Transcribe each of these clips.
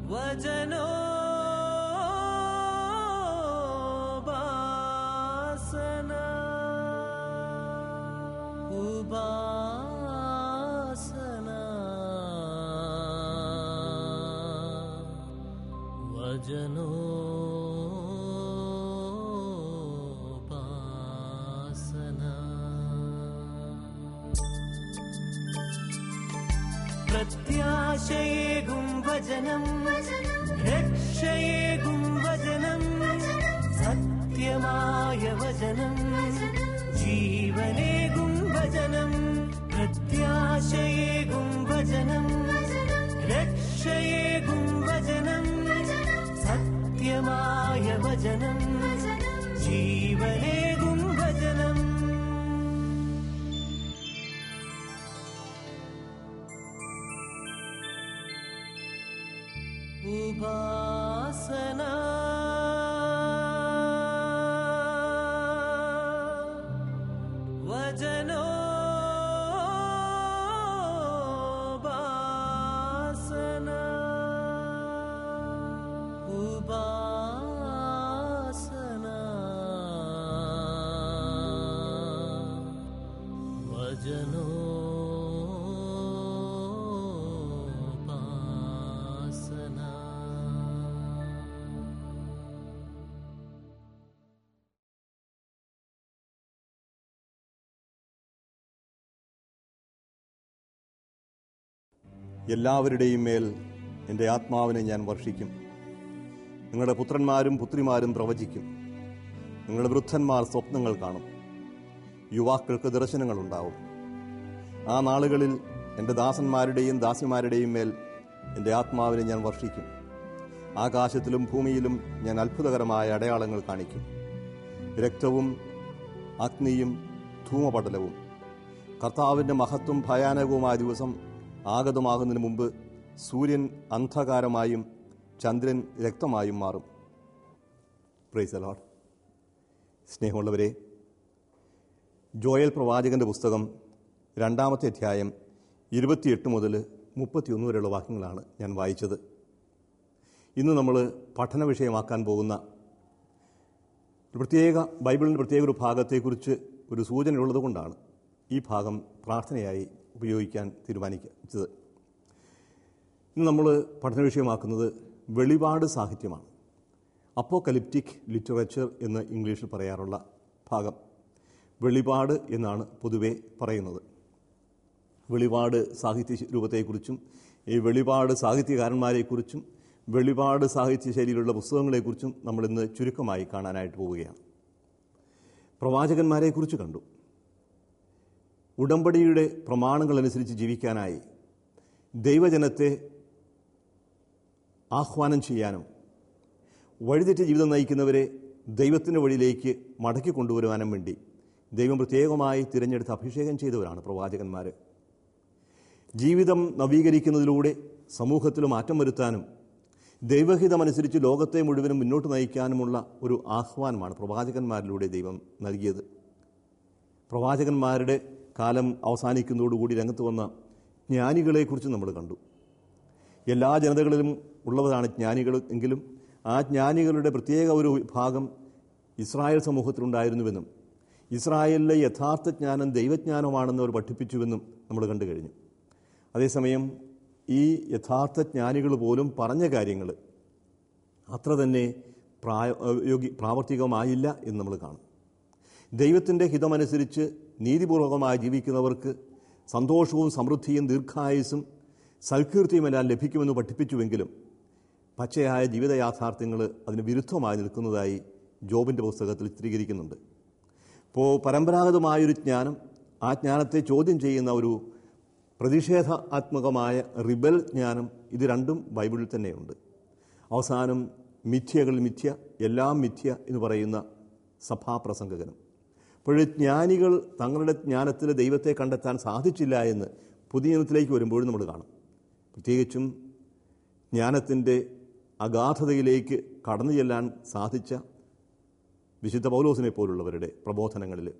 വചനോ ഉപാസന ഉപാസന വചനോ പ്രത്യാശയേകും വചനം രക്ഷയേകും വചനം സത്യമായ വചനം ജീവനേകും വചനം പ്രത്യാശയേകും വചനം രക്ഷയേകും വചനം സത്യമായ വചനം ജീവനേകും വചനം ഉപാസന വചനോ ഉപാസന ഉപാസന വചനോ എല്ലാവരുടെയും മേൽ എൻ്റെ ആത്മാവിനെ ഞാൻ വർഷിക്കും നിങ്ങളുടെ പുത്രന്മാരും പുത്രിമാരും പ്രവചിക്കും നിങ്ങളുടെ വൃദ്ധന്മാർ സ്വപ്നങ്ങൾ കാണും യുവാക്കൾക്ക് ദർശനങ്ങൾ ഉണ്ടാവും ആ നാളുകളിൽ എൻ്റെ ദാസന്മാരുടെയും ദാസിമാരുടെയും മേൽ എൻ്റെ ആത്മാവിനെ ഞാൻ വർഷിക്കും ആകാശത്തിലും ഭൂമിയിലും ഞാൻ അത്ഭുതകരമായ അടയാളങ്ങൾ കാണിക്കും രക്തവും അഗ്നിയും ധൂമപടലവും കർത്താവിൻ്റെ മഹത്വം ഭയാനകവുമായ ദിവസം ആഗതമാകുന്നതിന് മുമ്പ് സൂര്യൻ അന്ധകാരമായും ചന്ദ്രൻ രക്തമായും മാറും പ്രൈസ് അലോട്ട് സ്നേഹമുള്ളവരെ ജോയൽ പ്രവാചകന്റെ പുസ്തകം രണ്ടാമത്തെ അധ്യായം ഇരുപത്തിയെട്ട് മുതൽ മുപ്പത്തിയൊന്ന് വരെയുള്ള വാക്യങ്ങളാണ് ഞാൻ വായിച്ചത് ഇന്ന് നമ്മൾ പഠന വിഷയമാക്കാൻ പോകുന്ന ഒരു പ്രത്യേക ബൈബിളിൻ്റെ പ്രത്യേക ഒരു ഭാഗത്തെക്കുറിച്ച് ഒരു സൂചനയുള്ളത് കൊണ്ടാണ് ഈ ഭാഗം പ്രാർത്ഥനയായി ഉപയോഗിക്കാൻ തീരുമാനിച്ചത് ഇന്ന് നമ്മൾ പഠന വിഷയമാക്കുന്നത് വെളിപാട് സാഹിത്യമാണ് അപ്പോകലിപ്റ്റിക് ലിറ്ററേച്ചർ എന്ന് ഇംഗ്ലീഷിൽ പറയാറുള്ള ഭാഗം വെളിപാട് എന്നാണ് പൊതുവെ പറയുന്നത് വെളിപാട് സാഹിത്യ രൂപത്തെക്കുറിച്ചും ഈ വെളിപാട് സാഹിത്യകാരന്മാരെക്കുറിച്ചും വെളിപാട് സാഹിത്യ ശൈലിയിലുള്ള പുസ്തകങ്ങളെക്കുറിച്ചും നമ്മളിന്ന് ചുരുക്കമായി കാണാനായിട്ട് പോവുകയാണ് പ്രവാചകന്മാരെക്കുറിച്ച് കണ്ടു ഉടമ്പടിയുടെ പ്രമാണങ്ങളനുസരിച്ച് ജീവിക്കാനായി ദൈവജനത്തെ ആഹ്വാനം ചെയ്യാനും വഴിതെറ്റ ജീവിതം നയിക്കുന്നവരെ ദൈവത്തിൻ്റെ വഴിയിലേക്ക് മടക്കി കൊണ്ടുവരുവാനും വേണ്ടി ദൈവം പ്രത്യേകമായി തിരഞ്ഞെടുത്ത് അഭിഷേകം ചെയ്തവരാണ് പ്രവാചകന്മാർ ജീവിതം നവീകരിക്കുന്നതിലൂടെ സമൂഹത്തിൽ മാറ്റം വരുത്താനും ദൈവഹിതമനുസരിച്ച് ലോകത്തെ മുഴുവനും മുന്നോട്ട് നയിക്കാനുമുള്ള ഒരു ആഹ്വാനമാണ് പ്രവാചകന്മാരിലൂടെ ദൈവം നൽകിയത് പ്രവാചകന്മാരുടെ കാലം അവസാനിക്കുന്നതോടുകൂടി രംഗത്ത് വന്ന ജ്ഞാനികളെക്കുറിച്ച് നമ്മൾ കണ്ടു എല്ലാ ജനതകളിലും ഉള്ളവരാണ് ജ്ഞാനികൾ എങ്കിലും ആ ജ്ഞാനികളുടെ പ്രത്യേക ഒരു ഭാഗം ഇസ്രായേൽ സമൂഹത്തിലുണ്ടായിരുന്നുവെന്നും ഇസ്രായേലിലെ യഥാർത്ഥ ജ്ഞാനം ദൈവജ്ഞാനമാണെന്ന് അവർ പഠിപ്പിച്ചുവെന്നും നമ്മൾ കണ്ടു കഴിഞ്ഞു അതേസമയം ഈ യഥാർത്ഥ ജ്ഞാനികൾ പോലും പറഞ്ഞ കാര്യങ്ങൾ അത്ര തന്നെ പ്രായോഗി പ്രാവർത്തികമായില്ല എന്ന് നമ്മൾ കാണും ദൈവത്തിൻ്റെ ഹിതമനുസരിച്ച് നീതിപൂർവകമായി ജീവിക്കുന്നവർക്ക് സന്തോഷവും സമൃദ്ധിയും ദീർഘായുസും സൽകീർത്തിയുമെല്ലാം ലഭിക്കുമെന്ന് പഠിപ്പിച്ചുവെങ്കിലും പച്ചയായ ജീവിത യാഥാർത്ഥ്യങ്ങൾ അതിന് വിരുദ്ധമായി നിൽക്കുന്നതായി ജോബിൻ്റെ പുസ്തകത്തിൽ ചിത്രീകരിക്കുന്നുണ്ട് ഇപ്പോൾ പരമ്പരാഗതമായൊരു ജ്ഞാനം ആ ജ്ഞാനത്തെ ചോദ്യം ചെയ്യുന്ന ഒരു പ്രതിഷേധാത്മകമായ റിബൽ ജ്ഞാനം ഇത് രണ്ടും ബൈബിളിൽ തന്നെയുണ്ട് അവസാനം മിഥ്യകൾ മിഥ്യ എല്ലാം മിഥ്യ എന്ന് പറയുന്ന സഭാപ്രസംഗകനും അപ്പോൾ ജ്ഞാനികൾ തങ്ങളുടെ ജ്ഞാനത്തിൽ ദൈവത്തെ കണ്ടെത്താൻ സാധിച്ചില്ല എന്ന് പുതിയ നിയമത്തിലേക്ക് വരുമ്പോഴും നമ്മൾ കാണും പ്രത്യേകിച്ചും ജ്ഞാനത്തിൻ്റെ അഗാധതയിലേക്ക് കടന്നു ചെല്ലാൻ സാധിച്ച വിശുദ്ധ പൗലോസിനെ പോലുള്ളവരുടെ പ്രബോധനങ്ങളിൽ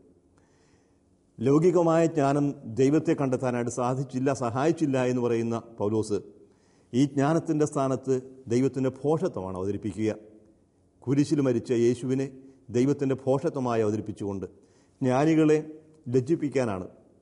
ലൗകികമായ ജ്ഞാനം ദൈവത്തെ കണ്ടെത്താനായിട്ട് സാധിച്ചില്ല സഹായിച്ചില്ല എന്ന് പറയുന്ന പൗലോസ് ഈ ജ്ഞാനത്തിൻ്റെ സ്ഥാനത്ത് ദൈവത്തിൻ്റെ ഭോഷത്വമാണ് അവതരിപ്പിക്കുക കുരിശിൽ മരിച്ച യേശുവിനെ ദൈവത്തിൻ്റെ ഭോഷത്വമായി അവതരിപ്പിച്ചുകൊണ്ട് ജ്ഞാനികളെ ലജ്ജിപ്പിക്കാനാണ്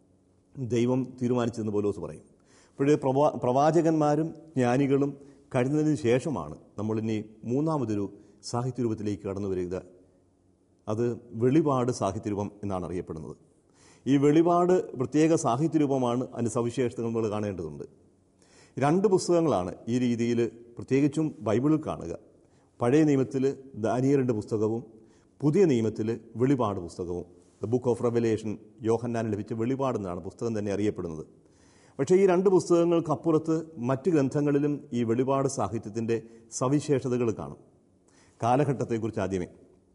ദൈവം തീരുമാനിച്ചതെന്ന് പോലോസ് പറയും ഇപ്പോഴേ പ്രവാ പ്രവാചകന്മാരും ജ്ഞാനികളും കഴിഞ്ഞതിന് ശേഷമാണ് നമ്മളിനി മൂന്നാമതൊരു സാഹിത്യരൂപത്തിലേക്ക് കടന്നു വരിക അത് വെളിപാട് സാഹിത്യരൂപം എന്നാണ് അറിയപ്പെടുന്നത് ഈ വെളിപാട് പ്രത്യേക സാഹിത്യരൂപമാണ് അതിൻ്റെ സവിശേഷതകൾ നമ്മൾ കാണേണ്ടതുണ്ട് രണ്ട് പുസ്തകങ്ങളാണ് ഈ രീതിയിൽ പ്രത്യേകിച്ചും ബൈബിളിൽ കാണുക പഴയ നിയമത്തിൽ ദാനിയലിൻ്റെ പുസ്തകവും പുതിയ നിയമത്തിൽ വെളിപാട് പുസ്തകവും the book of revelation Yohannan ലഭിച്ച വെളിപാട് എന്നാണ് പുസ്തകം തന്നെ അറിയപ്പെടുന്നത് പക്ഷേ ഈ രണ്ട് പുസ്തകങ്ങൾക്കപ്പുറത്ത് മറ്റ് ഗ്രന്ഥങ്ങളിലും ഈ വെളിപാട് സാഹിത്യത്തിൻ്റെ സവിശേഷതകൾ കാണും കാലഘട്ടത്തെക്കുറിച്ച് ആദ്യമേ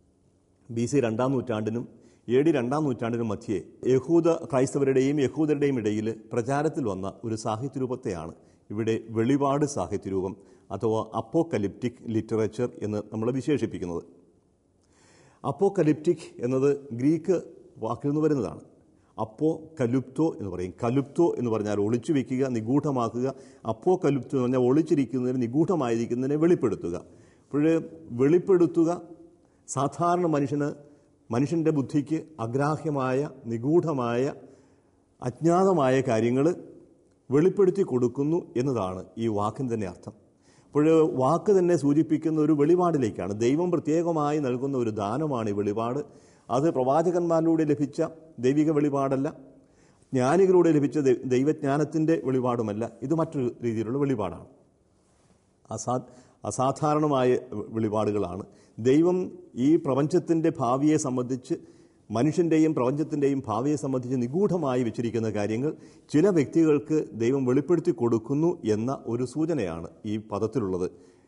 ബി സി രണ്ടാം നൂറ്റാണ്ടിനും എ ഡി രണ്ടാം നൂറ്റാണ്ടിനും മധ്യേ യഹൂദ ക്രൈസ്തവരുടെയും യഹൂദരുടെയും ഇടയിൽ പ്രചാരത്തിൽ വന്ന ഒരു സാഹിത്യരൂപത്തെയാണ് ഇവിടെ വെളിപാട് സാഹിത്യരൂപം അഥവാ അപ്പോക്കലിപ്റ്റിക് ലിറ്ററേച്ചർ എന്ന് നമ്മൾ വിശേഷിപ്പിക്കുന്നത് അപ്പോക്കലിപ്റ്റിക് എന്നത് ഗ്രീക്ക് വാക്കിൽ നിന്ന് വരുന്നതാണ് അപ്പോ കലുപ്തോ എന്ന് പറയും കലുപ്തോ എന്ന് പറഞ്ഞാൽ ഒളിച്ചു വെക്കുക നിഗൂഢമാക്കുക അപ്പോ കലുപ്തോ എന്ന് പറഞ്ഞാൽ ഒളിച്ചിരിക്കുന്നതിന് നിഗൂഢമായിരിക്കുന്നതിനെ വെളിപ്പെടുത്തുക അപ്പോൾ വെളിപ്പെടുത്തുക സാധാരണ മനുഷ്യന് മനുഷ്യൻ്റെ ബുദ്ധിക്ക് അഗ്രാഹ്യമായ നിഗൂഢമായ അജ്ഞാതമായ കാര്യങ്ങൾ വെളിപ്പെടുത്തി കൊടുക്കുന്നു എന്നതാണ് ഈ വാക്കിന് തന്നെ അർത്ഥം അപ്പോൾ വാക്ക് തന്നെ സൂചിപ്പിക്കുന്ന ഒരു വെളിപാടിലേക്കാണ് ദൈവം പ്രത്യേകമായി നൽകുന്ന ഒരു ദാനമാണ് ഈ വെളിപാട് അത് പ്രവാചകന്മാരിലൂടെ ലഭിച്ച ദൈവിക വെളിപാടല്ല ജ്ഞാനികളിലൂടെ ലഭിച്ച ദൈ- ദൈവജ്ഞാനത്തിൻ്റെ വെളിപാടുമല്ല ഇത് മറ്റൊരു രീതിയിലുള്ള വെളിപാടാണ് അസാ അസാധാരണമായ വെളിപാടുകളാണ് ദൈവം ഈ പ്രപഞ്ചത്തിൻ്റെ ഭാവിയെ സംബന്ധിച്ച് മനുഷ്യൻ്റെയും പ്രപഞ്ചത്തിൻ്റെയും ഭാവിയെ സംബന്ധിച്ച് നിഗൂഢമായി വെച്ചിരിക്കുന്ന കാര്യങ്ങൾ ചില വ്യക്തികൾക്ക് ദൈവം വെളിപ്പെടുത്തി കൊടുക്കുന്നു എന്ന ഒരു സൂചനയാണ് ഈ പദത്തിലുള്ളത്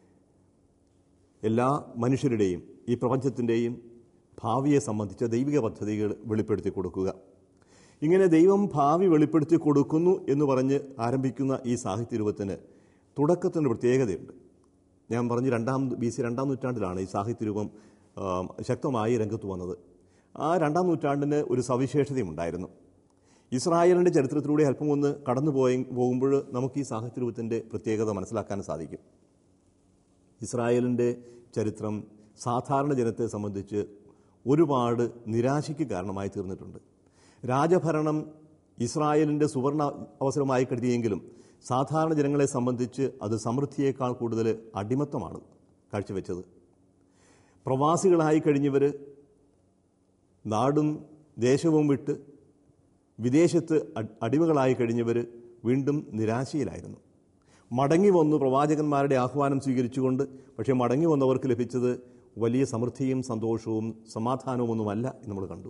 എല്ലാ മനുഷ്യരുടെയും ഈ പ്രപഞ്ചത്തിൻ്റെയും ഭാവിയെ സംബന്ധിച്ച ദൈവിക പദ്ധതികൾ വെളിപ്പെടുത്തി കൊടുക്കുക ഇങ്ങനെ ദൈവം ഭാവി വെളിപ്പെടുത്തി കൊടുക്കുന്നു എന്ന് പറഞ്ഞ് ആരംഭിക്കുന്ന ഈ സാഹിത്യരൂപത്തിന് തുടക്കത്തിന് പ്രത്യേകതയുണ്ട് ഞാൻ പറഞ്ഞു രണ്ടാം ബി സി രണ്ടാം നൂറ്റാണ്ടിലാണ് ഈ സാഹിത്യരൂപം ആ, ശക്തമായി രംഗത്ത് വന്നത് ആ രണ്ടാം നൂറ്റാണ്ടിന് ഒരു സവിശേഷതയുണ്ടായിരുന്നു ഇസ്രായേലിൻ്റെ ചരിത്രത്തിലൂടെ അല്പം ഒന്ന് കടന്നു പോയി പോകുമ്പോൾ നമുക്ക് ഈ സാഹിത്യരൂപത്തിൻ്റെ പ്രത്യേകത മനസ്സിലാക്കാൻ സാധിക്കും ഇസ്രായേലിൻ്റെ ചരിത്രം സാധാരണ ജനത്തെ സംബന്ധിച്ച് ഒരുപാട് നിരാശയ്ക്ക് കാരണമായി തീർന്നിട്ടുണ്ട് രാജഭരണം ഇസ്രായേലിൻ്റെ സുവർണ അവസരമായി കരുതിയെങ്കിലും സാധാരണ ജനങ്ങളെ സംബന്ധിച്ച് അത് സമൃദ്ധിയേക്കാൾ കൂടുതൽ അടിമത്തമാണ് കാഴ്ചവെച്ചത് പ്രവാസികളായി കഴിഞ്ഞവർ നാടും ദേശവും വിട്ട് വിദേശത്ത് അ- അടിമകളായി കഴിഞ്ഞവർ വീണ്ടും നിരാശയിലായിരുന്നു മടങ്ങി വന്നു പ്രവാചകന്മാരുടെ ആഹ്വാനം സ്വീകരിച്ചുകൊണ്ട് പക്ഷേ മടങ്ങി വന്നവർക്ക് ലഭിച്ചത് വലിയ സമൃദ്ധിയും സന്തോഷവും സമാധാനവുമൊന്നുമല്ല എന്ന് നമ്മൾ കണ്ടു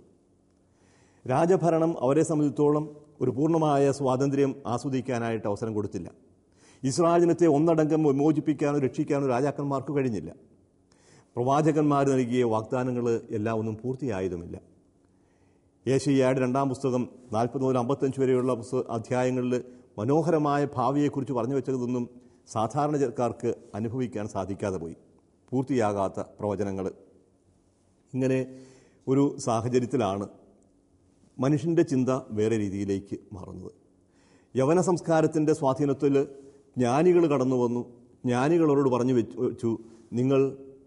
രാജഭരണം അവരെ സംബന്ധിച്ചിടത്തോളം ഒരു പൂർണ്ണമായ സ്വാതന്ത്ര്യം ആസ്വദിക്കാനായിട്ട് അവസരം കൊടുത്തില്ല ഇസ്രായേൽ ജനത്തെ ഒന്നടങ്കം വിമോചിപ്പിക്കാനോ രക്ഷിക്കാനോ രാജാക്കന്മാർക്ക് കഴിഞ്ഞില്ല പ്രവാചകന്മാർ നൽകിയ വാഗ്ദാനങ്ങൾ എല്ലാം ഒന്നും പൂർത്തിയായതുമില്ല യേശയ്യായുടെ രണ്ടാം പുസ്തകം നാൽപ്പത് മുതൽ അമ്പത്തഞ്ച് വരെയുള്ള പുസ്തക അധ്യായങ്ങളിൽ മനോഹരമായ ഭാവിയെക്കുറിച്ച് പറഞ്ഞു വെച്ചതൊന്നും സാധാരണക്കാർക്ക് അനുഭവിക്കാൻ സാധിക്കാതെ പോയി പൂർത്തിയാകാത്ത പ്രവചനങ്ങൾ ഇങ്ങനെ ഒരു സാഹചര്യത്തിലാണ് മനുഷ്യൻ്റെ ചിന്ത വേറെ രീതിയിലേക്ക് മാറുന്നത് യവന സംസ്കാരത്തിൻ്റെ സ്വാധീനത്തിൽ ജ്ഞാനികൾ കടന്നു വന്നു ജ്ഞാനികളോട് പറഞ്ഞു വെച്ചു വെച്ചു നിങ്ങൾ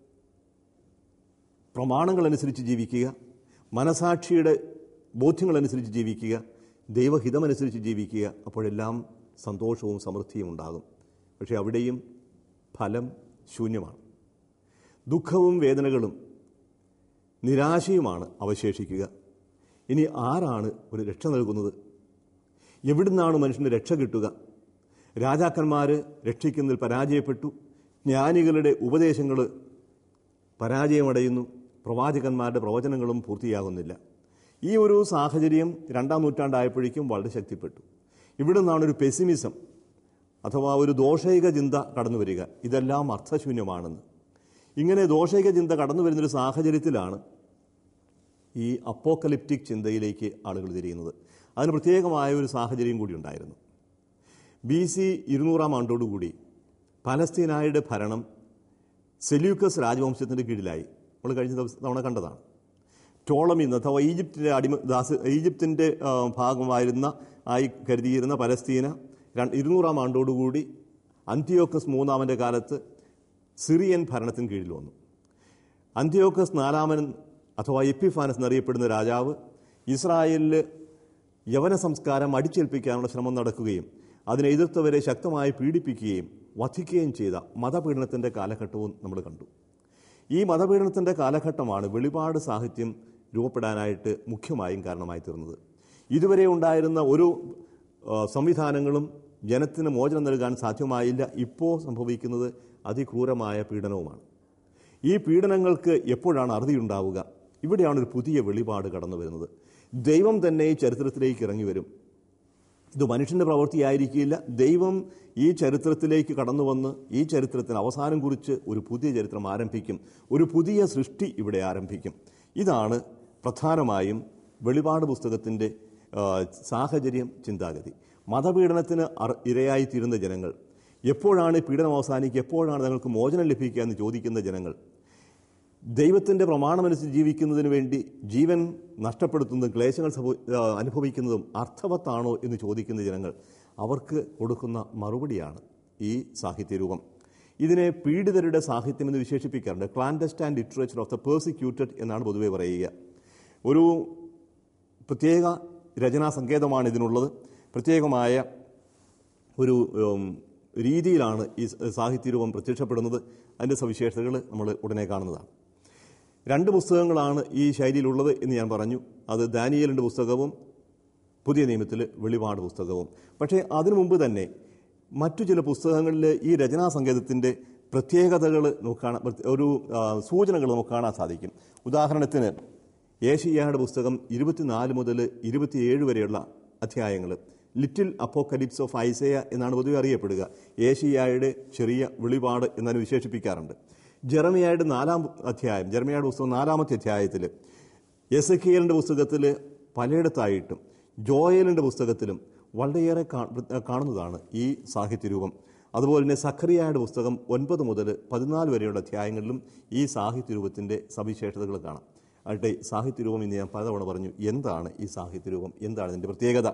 പ്രമാണങ്ങളനുസരിച്ച് ജീവിക്കുക മനസാക്ഷിയുടെ ബോധ്യങ്ങളനുസരിച്ച് ജീവിക്കുക ദൈവഹിതമനുസരിച്ച് ജീവിക്കുക അപ്പോഴെല്ലാം സന്തോഷവും സമൃദ്ധിയും ഉണ്ടാകും പക്ഷേ അവിടെയും ഫലം ശൂന്യമാണ് ദുഃഖവും വേദനകളും നിരാശയുമാണ് അവശേഷിക്കുക ഇനി ആരാണ് ഒരു രക്ഷ നൽകുന്നത് എവിടുന്നാണ് മനുഷ്യന് രക്ഷ കിട്ടുക രാജാക്കന്മാർ രക്ഷിക്കുന്നതിൽ പരാജയപ്പെട്ടു ജ്ഞാനികളുടെ ഉപദേശങ്ങൾ പരാജയമടയുന്നു പ്രവാചകന്മാരുടെ പ്രവചനങ്ങളും പൂർത്തിയാകുന്നില്ല ഈ ഒരു സാഹചര്യം രണ്ടാം നൂറ്റാണ്ടായപ്പോഴേക്കും വളരെ ശക്തിപ്പെട്ടു ഇവിടെ നിന്നാണ് ഒരു പെസിമിസം അഥവാ ഒരു ദോഷൈക ചിന്ത കടന്നു വരിക ഇതെല്ലാം അർത്ഥശൂന്യമാണെന്ന് ഇങ്ങനെ ദോഷൈക ചിന്ത കടന്നു വരുന്നൊരു സാഹചര്യത്തിലാണ് ഈ അപ്പോക്കലിപ്റ്റിക് ചിന്തയിലേക്ക് ആളുകൾ തിരിയുന്നത് അതിന് പ്രത്യേകമായ ഒരു സാഹചര്യം കൂടി ഉണ്ടായിരുന്നു ബി സി ഇരുന്നൂറാം ആണ്ടോടുകൂടി പലസ്തീനായുടെ ഭരണം സെല്യൂക്കസ് രാജവംശത്തിൻ്റെ കീഴിലായി നമ്മൾ കഴിഞ്ഞ ദിവസം തവണ കണ്ടതാണ് ടോളമി എന്ന് അഥവാ ഈജിപ്തിൻ്റെ അടിമ ദാസ് ഈജിപ്തിൻ്റെ ആ, ഭാഗമായിരുന്ന ആയി കരുതിയിരുന്ന പലസ്തീന ര- ഇരുന്നൂറാം ആണ്ടോടുകൂടി അന്ത്യോക്കസ് മൂന്നാമൻ്റെ കാലത്ത് സിറിയൻ ഭരണത്തിന് കീഴിൽ വന്നു അന്ത്യോക്കസ് നാലാമൻ അഥവാ എപ്പിഫാനസ് എന്നറിയപ്പെടുന്ന രാജാവ് ഇസ്രായേലിൽ യവന സംസ്കാരം അടിച്ചേൽപ്പിക്കാനുള്ള ശ്രമം നടക്കുകയും അതിനെ എതിർത്തവരെ ശക്തമായി പീഡിപ്പിക്കുകയും വധിക്കുകയും ചെയ്ത മതപീഡനത്തിൻ്റെ കാലഘട്ടവും നമ്മൾ കണ്ടു ഈ മതപീഡനത്തിൻ്റെ കാലഘട്ടമാണ് വെളിപാട് സാഹിത്യം രൂപപ്പെടാനായിട്ട് മുഖ്യമായും കാരണമായി തീർന്നത് ഇതുവരെ ഉണ്ടായിരുന്ന ഒരു ആ, സംവിധാനങ്ങളും ജനത്തിന് മോചനം നൽകാൻ സാധ്യമായില്ല ഇപ്പോൾ സംഭവിക്കുന്നത് അതിക്രൂരമായ പീഡനവുമാണ് ഈ പീഡനങ്ങൾക്ക് എപ്പോഴാണ് അറുതിയുണ്ടാവുക ഇവിടെയാണ് ഒരു പുതിയ വെളിപാട് കടന്നു വരുന്നത് ദൈവം തന്നെ ഈ ചരിത്രത്തിലേക്ക് ഇറങ്ങി വരും ഇത് മനുഷ്യന്റെ പ്രവൃത്തിയായിരിക്കില്ല ദൈവം ഈ ചരിത്രത്തിലേക്ക് കടന്നു വന്ന് ഈ ചരിത്രത്തിന് അവസാനം കുറിച്ച് ഒരു പുതിയ ചരിത്രം ആരംഭിക്കും ഒരു പുതിയ സൃഷ്ടി ഇവിടെ ആരംഭിക്കും ഇതാണ് പ്രധാനമായും വെളിപാട് പുസ്തകത്തിൻ്റെ ആ, സാഹചര്യം ചിന്താഗതി മതപീഡനത്തിന് അറ- ഇരയായിത്തീരുന്ന ജനങ്ങൾ എപ്പോഴാണ് ഈ പീഡനം അവസാനിക്കുക എപ്പോഴാണ് തങ്ങൾക്ക് മോചനം ലഭിക്കുക എന്ന് ചോദിക്കുന്ന ജനങ്ങൾ ദൈവത്തിൻ്റെ പ്രമാണമനുസരിച്ച് ജീവിക്കുന്നതിന് വേണ്ടി ജീവൻ നഷ്ടപ്പെടുത്തുന്നതും ക്ലേശങ്ങൾ സംഭവ- ആ, അനുഭവിക്കുന്നതും അർത്ഥവത്താണോ എന്ന് ചോദിക്കുന്ന ജനങ്ങൾ അവർക്ക് കൊടുക്കുന്ന മറുപടിയാണ് ഈ സാഹിത്യരൂപം ഇതിനെ പീഡിതരുടെ സാഹിത്യം എന്ന് വിശേഷിപ്പിക്കാറുണ്ട് clandestine literature of the persecuted എന്നാണ് പൊതുവെ പറയുക ഒരു പ്രത്യേക രചനാ സങ്കേതമാണ് ഇതിനുള്ളത് പ്രത്യേകമായ ഒരു ഉം, രീതിയിലാണ് ഈ സ- സാഹിത്യരൂപം പ്രത്യക്ഷപ്പെടുന്നത് അതിൻ്റെ സവിശേഷതകൾ നമ്മൾ ഉടനെ കാണുന്നതാണ് രണ്ട് പുസ്തകങ്ങളാണ് ഈ ശൈലിയിലുള്ളത് എന്ന് ഞാൻ പറഞ്ഞു അത് ദാനിയലിൻ്റെ പുസ്തകവും പുതിയ നിയമത്തിൽ വെളിപാട് പുസ്തകവും പക്ഷേ അതിനു മുമ്പ് തന്നെ മറ്റു ചില പുസ്തകങ്ങളിൽ ഈ രചനാ സങ്കേതത്തിൻ്റെ പ്രത്യേകതകൾ നമുക്ക് കാണാൻ പ്രത്യ- ഒരു ആ, സൂചനകൾ നമുക്ക് കാണാൻ സാധിക്കും ഉദാഹരണത്തിന് ഏഷ്യായുടെ പുസ്തകം ഇരുപത്തിനാല് മുതൽ ഇരുപത്തിയേഴ് വരെയുള്ള അധ്യായങ്ങൾ ലിറ്റിൽ അപ്പോക്കലിപ്സ് ഓഫ് ഐസയ എന്നാണ് പൊതുവെ അറിയപ്പെടുക ഏഷ്യായുടെ ചെറിയ വെളിപാട് എന്നതിന് വിശേഷിപ്പിക്കാറുണ്ട് ജെറമിയായുടെ നാലാം അധ്യായം ജെറമിയായുടെ പുസ്തകം നാലാമത്തെ അധ്യായത്തിൽ എസക്കിയലിൻ്റെ പുസ്തകത്തിൽ പലയിടത്തായിട്ടും ജോയലിൻ്റെ പുസ്തകത്തിലും വളരെയേറെ കാ- കാണുന്നതാണ് ഈ സാഹിത്യരൂപം അതുപോലെ തന്നെ സഖറിയായുടെ പുസ്തകം ഒൻപത് മുതൽ പതിനാല് വരെയുള്ള അധ്യായങ്ങളിലും ഈ സാഹിത്യരൂപത്തിൻ്റെ സവിശേഷതകൾ കാണാം ആട്ടെ സാഹിത്യരൂപം ഇന്ന് ഞാൻ പലതവണ പറഞ്ഞു എന്താണ് ഈ സാഹിത്യരൂപം എന്താണ് ഇതിൻ്റെ പ്രത്യേകത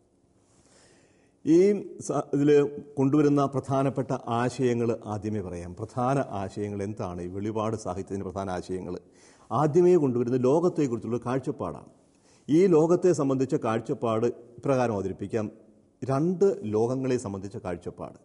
ഈ ഇതിൽ കൊണ്ടുവരുന്ന പ്രധാനപ്പെട്ട ആശയങ്ങൾ ആദ്യമേ പറയാം പ്രധാന ആശയങ്ങൾ എന്താണ് ഈ വെളിപാട് സാഹിത്യത്തിൻ്റെ പ്രധാന ആശയങ്ങൾ ആദ്യമേ കൊണ്ടുവരുന്ന ലോകത്തെക്കുറിച്ചുള്ള കാഴ്ചപ്പാടാണ് ഈ ലോകത്തെ സംബന്ധിച്ച കാഴ്ചപ്പാട് ഇപ്രകാരം അവതരിപ്പിക്കാം രണ്ട് ലോകങ്ങളെ സംബന്ധിച്ച കാഴ്ചപ്പാട്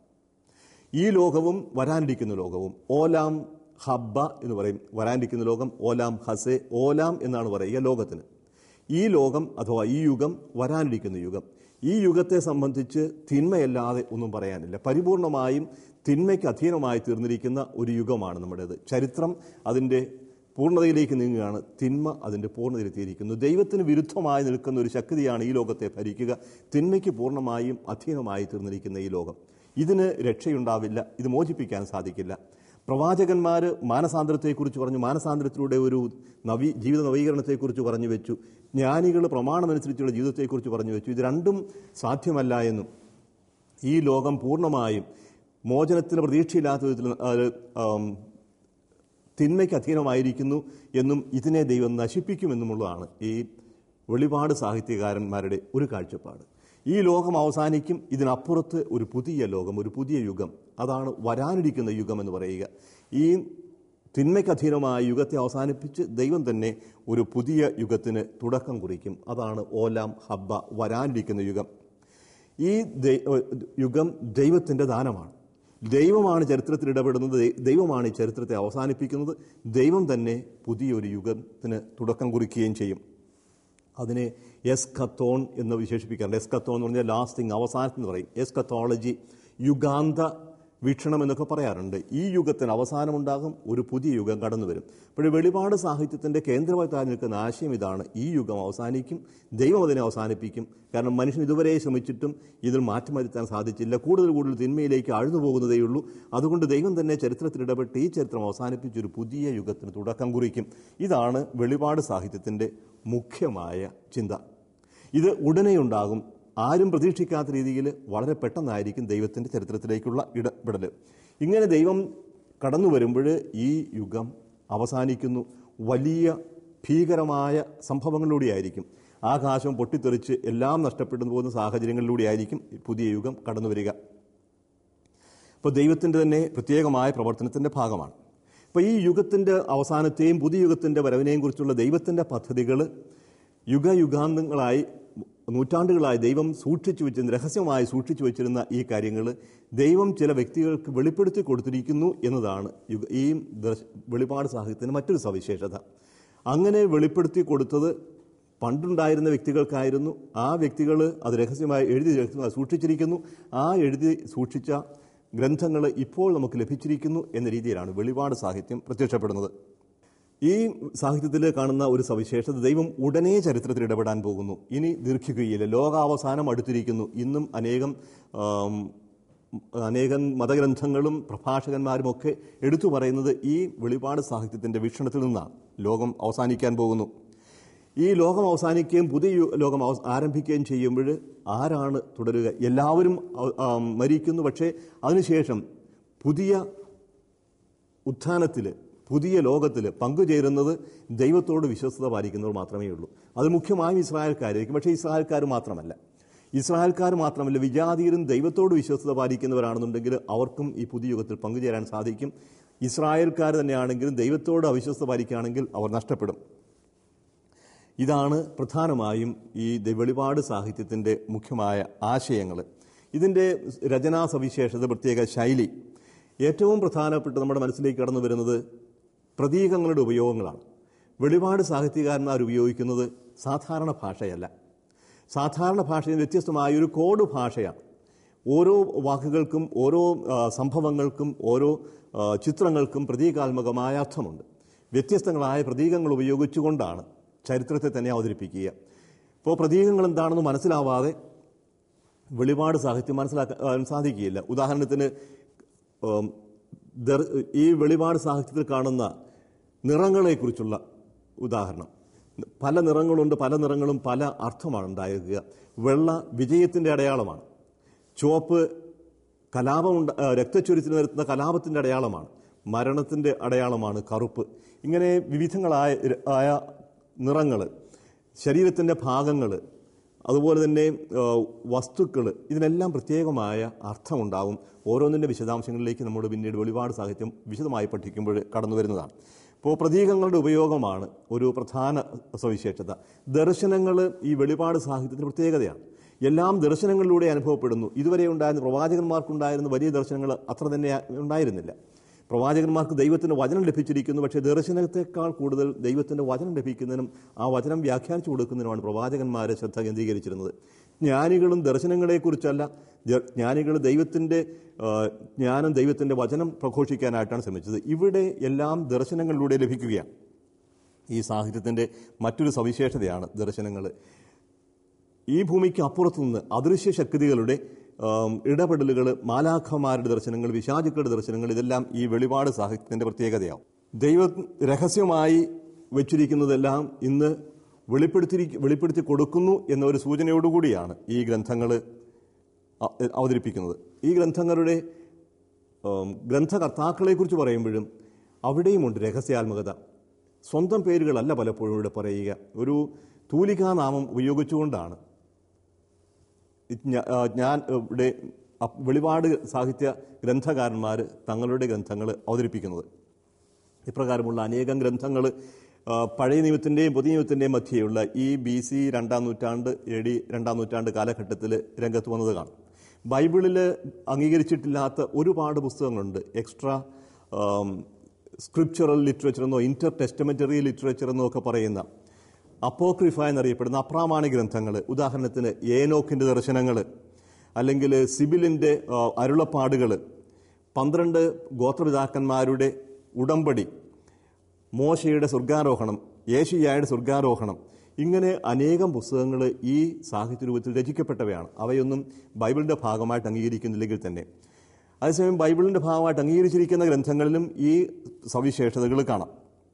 ഈ ലോകവും വരാനിരിക്കുന്ന ലോകവും ഓലാം ഹബ്ബ എന്ന് പറയും വരാനിരിക്കുന്ന ലോകം ഓലാം ഹസെ ഓലാം എന്നാണ് പറയുക ലോകത്തിന് ഈ ലോകം അഥവാ ഈ യുഗം വരാനിരിക്കുന്ന യുഗം ഈ യുഗത്തെ സംബന്ധിച്ച് തിന്മയല്ലാതെ ഒന്നും പറയാനില്ല പരിപൂർണമായും തിന്മയ്ക്ക് അധീനമായി തീർന്നിരിക്കുന്ന ഒരു യുഗമാണ് നമ്മുടേത് ചരിത്രം അതിൻ്റെ പൂർണ്ണതയിലേക്ക് നീങ്ങുകയാണ് തിന്മ അതിൻ്റെ പൂർണ്ണതയിലെത്തിയിരിക്കുന്നു ദൈവത്തിന് വിരുദ്ധമായി നിൽക്കുന്ന ഒരു ശക്തിയാണ് ഈ ലോകത്തെ ഭരിക്കുക തിന്മയ്ക്ക് പൂർണ്ണമായും അധീനമായി തീർന്നിരിക്കുന്ന ഈ ലോകം ഇതിന് രക്ഷയുണ്ടാവില്ല ഇത് മോചിപ്പിക്കാൻ സാധിക്കില്ല പ്രവാചകന്മാർ മാനസാന്തരത്തെക്കുറിച്ച് പറഞ്ഞു മാനസാന്തരത്തിലൂടെ ഒരു നവീ ജീവിത നവീകരണത്തെക്കുറിച്ച് പറഞ്ഞു വെച്ചു ജ്ഞാനികൾ പ്രമാണമനുസരിച്ചുള്ള ജീവിതത്തെക്കുറിച്ച് പറഞ്ഞു വെച്ചു ഇത് രണ്ടും സാധ്യമല്ല എന്നും ഈ ലോകം പൂർണ്ണമായും മോചനത്തിന് പ്രതീക്ഷയില്ലാത്ത വിധത്തിൽ അത്, ആം, തിന്മയ്ക്ക് അധീനമായിരിക്കുന്നു എന്നും ഇതിനെ ദൈവം നശിപ്പിക്കുമെന്നുമുള്ളതാണ് ഈ വെളിപാട് സാഹിത്യകാരന്മാരുടെ ഒരു കാഴ്ചപ്പാട് ഈ ലോകം അവസാനിക്കും ഇതിനപ്പുറത്ത് ഒരു പുതിയ ലോകം ഒരു പുതിയ യുഗം അതാണ് വരാനിരിക്കുന്ന യുഗം എന്ന് പറയുക ഈ തിന്മയ്ക്ക് അധീനമായ യുഗത്തെ അവസാനിപ്പിച്ച് ദൈവം തന്നെ ഒരു പുതിയ യുഗത്തിന് തുടക്കം കുറിക്കും അതാണ് ഓലാം ഹബ്ബ വരാനിരിക്കുന്ന യുഗം ഈ ദൈ- യുഗം ദൈവത്തിൻ്റെ ദാനമാണ് ദൈവമാണ് ചരിത്രത്തിൽ ഇടപെടുന്നത് ദൈ- ദൈവമാണ് ഈ ചരിത്രത്തെ അവസാനിപ്പിക്കുന്നത് ദൈവം തന്നെ പുതിയൊരു യുഗത്തിന് തുടക്കം കുറിക്കുകയും ചെയ്യും അതിനെ എസ്കത്തോൺ എന്ന് വിശേഷിപ്പിക്കാറുണ്ട് എസ്കത്തോൺ എന്ന് പറഞ്ഞാൽ ലാസ്റ്റിംഗ് അവസാനത്തിന് പറയും എസ്കത്തോളജി യുഗാന്ത വീക്ഷണം എന്നൊക്കെ പറയാറുണ്ട് ഈ യുഗത്തിന് അവസാനമുണ്ടാകും ഒരു പുതിയ യുഗം കടന്നു വരും അപ്പോൾ വെളിപാട് സാഹിത്യത്തിൻ്റെ കേന്ദ്രമായി താഴെ നിൽക്കുന്ന ആശയം ഇതാണ് ഈ യുഗം അവസാനിക്കും ദൈവം അതിനെ അവസാനിപ്പിക്കും കാരണം മനുഷ്യൻ ഇതുവരെ ശ്രമിച്ചിട്ടും ഇതിൽ മാറ്റം വരുത്താൻ സാധിച്ചില്ല കൂടുതൽ കൂടുതൽ തിന്മയിലേക്ക് ആഴ്ന്നു പോകുന്നതേയുള്ളൂ അതുകൊണ്ട് ദൈവം തന്നെ ചരിത്രത്തിൽ ഇടപെട്ട് ഈ ചരിത്രം അവസാനിപ്പിച്ച് ഒരു പുതിയ യുഗത്തിന് തുടക്കം കുറിക്കും ഇതാണ് വെളിപാട് സാഹിത്യത്തിൻ്റെ മുഖ്യമായ ചിന്ത ഇത് ഉടനെ ഉണ്ടാകും ആരും പ്രതീക്ഷിക്കാത്ത രീതിയിൽ വളരെ പെട്ടെന്നായിരിക്കും ദൈവത്തിൻ്റെ ചരിത്രത്തിലേക്കുള്ള ഇടപെടൽ ഇങ്ങനെ ദൈവം കടന്നു വരുമ്പോൾ ഈ യുഗം അവസാനിക്കുന്നു വലിയ ഭീകരമായ സംഭവങ്ങളിലൂടെയായിരിക്കും ആകാശം പൊട്ടിത്തെറിച്ച് എല്ലാം നഷ്ടപ്പെട്ടു പോകുന്ന സാഹചര്യങ്ങളിലൂടെയായിരിക്കും പുതിയ യുഗം കടന്നു വരിക ഇപ്പോൾ ദൈവത്തിൻ്റെ തന്നെ പ്രത്യേകമായ പ്രവർത്തനത്തിൻ്റെ ഭാഗമാണ് ഇപ്പോൾ ഈ യുഗത്തിൻ്റെ അവസാനത്തെയും പുതിയ യുഗത്തിൻ്റെ വരവിനെയും കുറിച്ചുള്ള ദൈവത്തിൻ്റെ പദ്ധതികൾ യുഗയുഗാന്തങ്ങളായി നൂറ്റാണ്ടുകളായി ദൈവം സൂക്ഷിച്ചു വെച്ചിരുന്ന രഹസ്യമായി സൂക്ഷിച്ചു വെച്ചിരുന്ന ഈ കാര്യങ്ങൾ ദൈവം ചില വ്യക്തികൾക്ക് വെളിപ്പെടുത്തി കൊടുത്തിരിക്കുന്നു എന്നതാണ് യുഗ ഈ ദർശ- വെളിപാട് സാഹിത്യത്തിന് മറ്റൊരു സവിശേഷത അങ്ങനെ വെളിപ്പെടുത്തി കൊടുത്തത് പണ്ടുണ്ടായിരുന്ന വ്യക്തികൾക്കായിരുന്നു ആ വ്യക്തികൾ അത് രഹസ്യമായി എഴുതി രഹസ്യമായി സൂക്ഷിച്ചിരിക്കുന്നു ആ എഴുതി സൂക്ഷിച്ച ഗ്രന്ഥങ്ങൾ ഇപ്പോൾ നമുക്ക് ലഭിച്ചിരിക്കുന്നു എന്ന രീതിയിലാണ് വെളിപാട് സാഹിത്യം പ്രത്യക്ഷപ്പെടുന്നത് ഈ സാഹിത്യത്തിൽ കാണുന്ന ഒരു സവിശേഷത ദൈവം ഉടനെ ചരിത്രത്തിൽ ഇടപെടാൻ പോകുന്നു ഇനി ദീർഘിക്കുകയില്ല ലോകാവസാനം അടുത്തിരിക്കുന്നു ഇന്നും അനേകം ആം, അനേകം മതഗ്രന്ഥങ്ങളും പ്രഭാഷകന്മാരും ഒക്കെ എടുത്തു പറയുന്നത് ഈ വെളിപാട് സാഹിത്യത്തിൻ്റെ വീക്ഷണത്തിൽ നിന്നാണ് ലോകം അവസാനിക്കാൻ പോകുന്നു ഈ ലോകം അവസാനിക്കുകയും പുതിയ യു- ലോകം അവസ്- ആരംഭിക്കുകയും ചെയ്യുമ്പോൾ ആരാണ് തുടരുക എല്ലാവരും അവ- ആം, മരിക്കുന്നു പക്ഷേ അതിനുശേഷം പുതിയ ഉത്ഥാനത്തിൽ പുതിയ ലോകത്തിൽ പങ്കുചേരുന്നത് ദൈവത്തോട് വിശ്വസ്തത പാലിക്കുന്നവർ മാത്രമേ ഉള്ളൂ അത് മുഖ്യമായും ഇസ്രായേൽക്കാരായിരിക്കും പക്ഷേ ഇസ്രായേൽക്കാർ മാത്രമല്ല ഇസ്രായേൽക്കാർ മാത്രമല്ല വിജാതീയരും ദൈവത്തോട് വിശ്വസ്തത പാലിക്കുന്നവരാണെന്നുണ്ടെങ്കിൽ അവർക്കും ഈ പുതിയ യുഗത്തിൽ പങ്കുചേരാൻ സാധിക്കും ഇസ്രായേൽക്കാർ തന്നെയാണെങ്കിലും ദൈവത്തോട് അവിശ്വസ്ത പാലിക്കുകയാണെങ്കിൽ അവർ നഷ്ടപ്പെടും ഇതാണ് പ്രധാനമായും ഈ ദ- വെളിപാട് സാഹിത്യത്തിൻ്റെ മുഖ്യമായ ആശയങ്ങൾ ഇതിൻ്റെ രചനാ സവിശേഷത പ്രത്യേക ശൈലി ഏറ്റവും പ്രധാനപ്പെട്ട നമ്മുടെ മനസ്സിലേക്ക് കടന്നു വരുന്നത് പ്രതീകങ്ങളുടെ ഉപയോഗങ്ങളാണ് വെളിപാട് സാഹിത്യകാരന്മാർ ഉപയോഗിക്കുന്നത് സാധാരണ ഭാഷയല്ല സാധാരണ ഭാഷയിൽ വ്യത്യസ്തമായ ഒരു കോഡ് ഭാഷയാണ് ഓരോ വാക്കുകൾക്കും ഓരോ ആ, സംഭവങ്ങൾക്കും ഓരോ ആ, ചിത്രങ്ങൾക്കും പ്രതീകാത്മകമായ അർത്ഥമുണ്ട് വ്യത്യസ്തങ്ങളായ പ്രതീകങ്ങൾ ഉപയോഗിച്ചുകൊണ്ടാണ് ചരിത്രത്തെ തന്നെ അവതരിപ്പിക്കുക ഇപ്പോൾ പ്രതീകങ്ങൾ എന്താണെന്ന് മനസ്സിലാവാതെ വെളിപാട് സാഹിത്യം മനസ്സിലാക്കാൻ സാധിക്കുകയില്ല ഉദാഹരണത്തിന് ഉം, ദർ- ഈ വെളിപാട് സാഹിത്യത്തിൽ കാണുന്ന നിറങ്ങളെക്കുറിച്ചുള്ള ഉദാഹരണം പല നിറങ്ങളുണ്ട് പല നിറങ്ങളും പല അർത്ഥമാണ് ഉണ്ടായിരിക്കുക വെള്ള വിജയത്തിൻ്റെ അടയാളമാണ് ചുവപ്പ് കലാപമുണ്ട ആ, രക്തച്ചൊരിച്ചിൽ വരുത്തുന്ന കലാപത്തിൻ്റെ അടയാളമാണ് മരണത്തിൻ്റെ അടയാളമാണ് കറുപ്പ് ഇങ്ങനെ വിവിധങ്ങളായ ആയ നിറങ്ങൾ ശരീരത്തിൻ്റെ ഭാഗങ്ങൾ അതുപോലെ തന്നെ വസ്തുക്കൾ ഇതിനെല്ലാം പ്രത്യേകമായ അർത്ഥമുണ്ടാവും ഓരോന്നിൻ്റെ വിശദാംശങ്ങളിലേക്ക് നമ്മൾ പിന്നീട് വെളിപാട് സാഹിത്യം വിശദമായി പഠിക്കുമ്പോൾ കടന്നു വരുന്നതാണ് ഇപ്പോൾ പ്രതീകങ്ങളുടെ ഉപയോഗമാണ് ഒരു പ്രധാന സവിശേഷത ദർശനങ്ങൾ ഈ വെളിപാട് സാഹിത്യത്തിൻ്റെ പ്രത്യേകതയാണ് എല്ലാം ദർശനങ്ങളിലൂടെ അനുഭവപ്പെടുന്നു ഇതുവരെ ഉണ്ടായിരുന്ന പ്രവാചകന്മാർക്കുണ്ടായിരുന്ന വലിയ ദർശനങ്ങൾ അത്ര തന്നെ ഉണ്ടായിരുന്നില്ല പ്രവാചകന്മാർക്ക് ദൈവത്തിൻ്റെ വചനം ലഭിച്ചിരിക്കുന്നു പക്ഷേ ദർശനത്തെക്കാൾ കൂടുതൽ ദൈവത്തിൻ്റെ വചനം ലഭിക്കുന്നതിനും ആ വചനം വ്യാഖ്യാനിച്ചു കൊടുക്കുന്നതിനുമാണ് പ്രവാചകന്മാരെ ശ്രദ്ധ കേന്ദ്രീകരിച്ചിരുന്നത് ജ്ഞാനികളും ദർശനങ്ങളെക്കുറിച്ചല്ല ജ- ജ്ഞാനികൾ ദൈവത്തിൻ്റെ ആ, ജ്ഞാനം ദൈവത്തിൻ്റെ വചനം പ്രഘോഷിക്കാനായിട്ടാണ് ശ്രമിച്ചത് ഇവിടെ എല്ലാം ദർശനങ്ങളിലൂടെ ലഭിക്കുകയാണ് ഈ സാഹിത്യത്തിൻ്റെ മറ്റൊരു സവിശേഷതയാണ് ദർശനങ്ങൾ ഈ ഭൂമിക്ക് അപ്പുറത്തു നിന്ന് അദൃശ്യ ശക്തികളുടെ ആം, ഇടപെടലുകൾ മാലാഖമാരുടെ ദർശനങ്ങൾ വിശാചുക്കളുടെ ദർശനങ്ങൾ ഇതെല്ലാം ഈ വെളിപാട് സാഹിത്യത്തിൻ്റെ പ്രത്യേകതയാവും ദൈവം രഹസ്യമായി വെച്ചിരിക്കുന്നതെല്ലാം ഇന്ന് വെളിപ്പെടുത്തി വെളിപ്പെടുത്തി കൊടുക്കുന്നു എന്ന ഒരു സൂചനയോടുകൂടിയാണ് ഈ ഗ്രന്ഥങ്ങൾ അവതരിപ്പിക്കുന്നത് ഈ ഗ്രന്ഥങ്ങളുടെ ആം, ഗ്രന്ഥകർത്താക്കളെക്കുറിച്ച് പറയുമ്പോഴും അവിടെയുമുണ്ട് രഹസ്യാത്മകത സ്വന്തം പേരുകളല്ല പലപ്പോഴും ഇവിടെ പറയുക ഒരു തൂലികാനാമം ഉപയോഗിച്ചുകൊണ്ടാണ് ഞ- ആ, ഞാൻ ഇവിടെ അ- വെളിപാട് സാഹിത്യ ഗ്രന്ഥകാരന്മാർ തങ്ങളുടെ ഗ്രന്ഥങ്ങൾ അവതരിപ്പിക്കുന്നത് ഇപ്രകാരമുള്ള അനേകം ഗ്രന്ഥങ്ങൾ പഴയ നിയമത്തിൻ്റെയും പുതിയ നിയമത്തിൻ്റെയും മധ്യയുള്ള ഈ ബി സി രണ്ടാം നൂറ്റാണ്ട് എ ഡി രണ്ടാം നൂറ്റാണ്ട് കാലഘട്ടത്തിൽ രംഗത്ത് വന്നത് കാണും ബൈബിളിൽ അംഗീകരിച്ചിട്ടില്ലാത്ത ഒരുപാട് പുസ്തകങ്ങളുണ്ട് എക്സ്ട്രാ സ്ക്രിപ്ചറൽ ലിറ്ററേച്ചർ എന്നോ ഇന്റർ ടെസ്റ്റമെന്ററി ലിറ്ററേച്ചർ എന്നോ ഒക്കെ പറയുന്ന അപ്പോക്രിഫ എന്നറിയപ്പെടുന്ന അപ്രാമാണിക ഗ്രന്ഥങ്ങൾ ഉദാഹരണത്തിന് ഏനോക്കിൻ്റെ ദർശനങ്ങൾ അല്ലെങ്കിൽ സിബിലിൻ്റെ അരുളപ്പാടുകൾ പന്ത്രണ്ട് ഗോത്രപിതാക്കന്മാരുടെ ഉടമ്പടി മോശയുടെ സ്വർഗാരോഹണം യേശയ്യായുടെ സ്വർഗാരോഹണം ഇങ്ങനെ അനേകം പുസ്തകങ്ങൾ ഈ സാഹിത്യ രൂപത്തിൽ രചിക്കപ്പെട്ടവയാണ് അവയൊന്നും ബൈബിളിൻ്റെ ഭാഗമായിട്ട് അംഗീകരിക്കുന്നില്ലെങ്കിൽ തന്നെ അതേസമയം ബൈബിളിൻ്റെ ഭാഗമായിട്ട് അംഗീകരിച്ചിരിക്കുന്ന ഗ്രന്ഥങ്ങളിലും ഈ സവിശേഷതകൾ കാണാം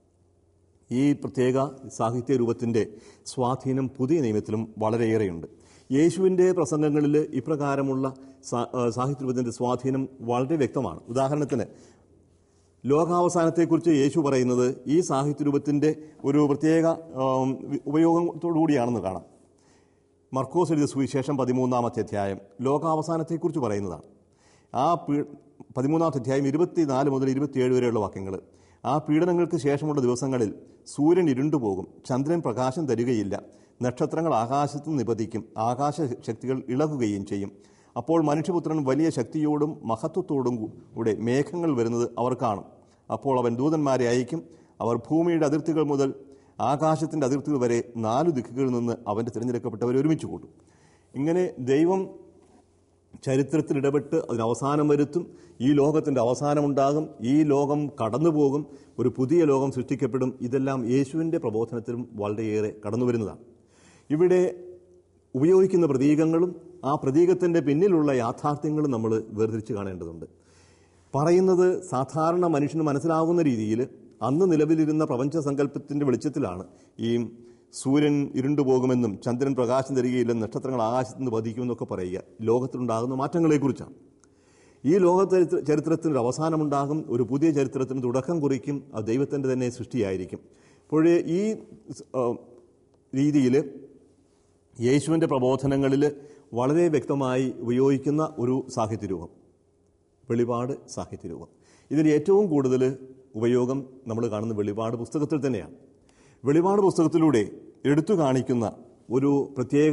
ഈ പ്രത്യേക സാഹിത്യ രൂപത്തിൻ്റെ സ്വാധീനം പുതിയ നിയമത്തിലും വളരെയേറെയുണ്ട് യേശുവിൻ്റെ പ്രസംഗങ്ങളിൽ ഇപ്രകാരമുള്ള സാ- ആ, സാഹിത്യ രൂപത്തിൻ്റെ സ്വാധീനം വളരെ വ്യക്തമാണ് ഉദാഹരണത്തിന് ലോകാവസാനത്തെക്കുറിച്ച് യേശു പറയുന്നത് ഈ സാഹിത്യ രൂപത്തിൻ്റെ ഒരു പ്രത്യേക ആം, വി- ഉപയോഗത്തോടുകൂടിയാണെന്ന് കാണാം മർക്കോസ് എഴുതിയ സുവിശേഷം പതിമൂന്നാമത്തെ അധ്യായം ലോകാവസാനത്തെക്കുറിച്ച് പറയുന്നതാണ് ആ പീ പതിമൂന്നാമത്തെ അധ്യായം ഇരുപത്തിനാല് മുതൽ ഇരുപത്തിയേഴ് വരെയുള്ള വാക്യങ്ങൾ ആ പീഡനങ്ങൾക്ക് ശേഷമുള്ള ദിവസങ്ങളിൽ സൂര്യൻ ഇരുണ്ടുപോകും ചന്ദ്രൻ പ്രകാശം തരികയില്ല നക്ഷത്രങ്ങൾ ആകാശത്ത് നിപതിക്കും ആകാശ ശക്തികൾ ഇളകുകയും ചെയ്യും അപ്പോൾ മനുഷ്യപുത്രൻ വലിയ ശക്തിയോടും മഹത്വത്തോടും കൂടെ മേഘങ്ങൾ വരുന്നത് അവർ കാണും അപ്പോൾ അവൻ ദൂതന്മാരെ അയക്കും അവർ ഭൂമിയുടെ അതിർത്തികൾ മുതൽ ആകാശത്തിൻ്റെ അതിർത്തികൾ വരെ നാലു ദിക്കുകളിൽ നിന്ന് അവൻ്റെ തിരഞ്ഞെടുക്കപ്പെട്ടവരെ ഒരുമിച്ച് കൂട്ടും ഇങ്ങനെ ദൈവം ചരിത്രത്തിൽ ഇടപെട്ട് അതിന് അവസാനം വരുത്തും ഈ ലോകത്തിൻ്റെ അവസാനമുണ്ടാകും ഈ ലോകം കടന്നു പോകും ഒരു പുതിയ ലോകം സൃഷ്ടിക്കപ്പെടും ഇതെല്ലാം യേശുവിൻ്റെ പ്രബോധനത്തിലും വളരെയേറെ കടന്നു വരുന്നതാണ് ഇവിടെ ഉപയോഗിക്കുന്ന പ്രതീകങ്ങളും ആ പ്രതീകത്തിൻ്റെ പിന്നിലുള്ള യാഥാർത്ഥ്യങ്ങളും നമ്മൾ വേർതിരിച്ച് കാണേണ്ടതുണ്ട് പറയുന്നത് സാധാരണ മനുഷ്യന് മനസ്സിലാവുന്ന രീതിയിൽ അന്ന് നിലവിലിരുന്ന പ്രപഞ്ച സങ്കല്പത്തിൻ്റെ വെളിച്ചത്തിലാണ് ഈ സൂര്യൻ ഇരുണ്ടുപോകുമെന്നും ചന്ദ്രൻ പ്രകാശം തരികയില്ലെന്നും നക്ഷത്രങ്ങൾ ആകാശത്ത് നിന്ന് പതിക്കുമെന്നൊക്കെ പറയുക ലോകത്തിലുണ്ടാകുന്ന മാറ്റങ്ങളെക്കുറിച്ചാണ് ഈ ലോക ചരിത്ര- ചരിത്രത്തിന് ഒരു അവസാനമുണ്ടാകും ഒരു പുതിയ ചരിത്രത്തിന് തുടക്കം കുറിക്കും അത് ദൈവത്തിൻ്റെ തന്നെ സൃഷ്ടിയായിരിക്കും അപ്പോൾ ഈ രീതിയിൽ യേശുവിൻ്റെ പ്രബോധനങ്ങളിൽ വളരെ വ്യക്തമായി ഉപയോഗിക്കുന്ന ഒരു സാഹിത്യരൂപം വെളിപാട് സാഹിത്യരൂപം ഇതിൽ ഏറ്റവും കൂടുതൽ ഉപയോഗം നമ്മൾ കാണുന്ന വെളിപാട് പുസ്തകത്തിൽ തന്നെയാണ് വെളിപാട് പുസ്തകത്തിലൂടെ എടുത്തു കാണിക്കുന്ന ഒരു പ്രത്യേക